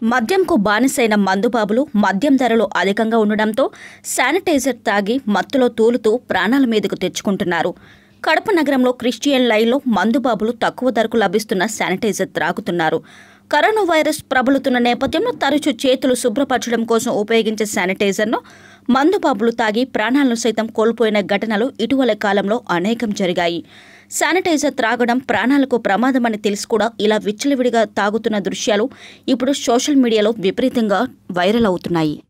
మద్యంకు బానిసైన మందుబాబులు మద్యం ధరలు అధికంగా ఉండడంతో శానిటైజర్ తాగి మత్తులో తూలుతూ ప్రాణాల మీదకు తెచ్చుకుంటున్నారు కడప నగరంలో క్రిస్టియన్ లైన్లో మందుబాబులు తక్కువ ధరకు లభిస్తున్న శానిటైజర్ త్రాగుతున్నారు కరోనా వైరస్ ప్రబలుతున్న నేపథ్యంలో తరచూ చేతులు శుభ్రపరచడం కోసం ఉపయోగించే శానిటైజర్ను మందుబాబులు తాగి ప్రాణాలను సైతం కోల్పోయిన ఘటనలు ఇటీవల కాలంలో అనేకం జరిగాయి శానిటైజర్ త్రాగడం ప్రాణాలకు ప్రమాదమని తెలిసి కూడా ఇలా విచ్చలవిడిగా తాగుతున్న దృశ్యాలు ఇప్పుడు సోషల్ మీడియాలో విపరీతంగా వైరల్ అవుతున్నాయి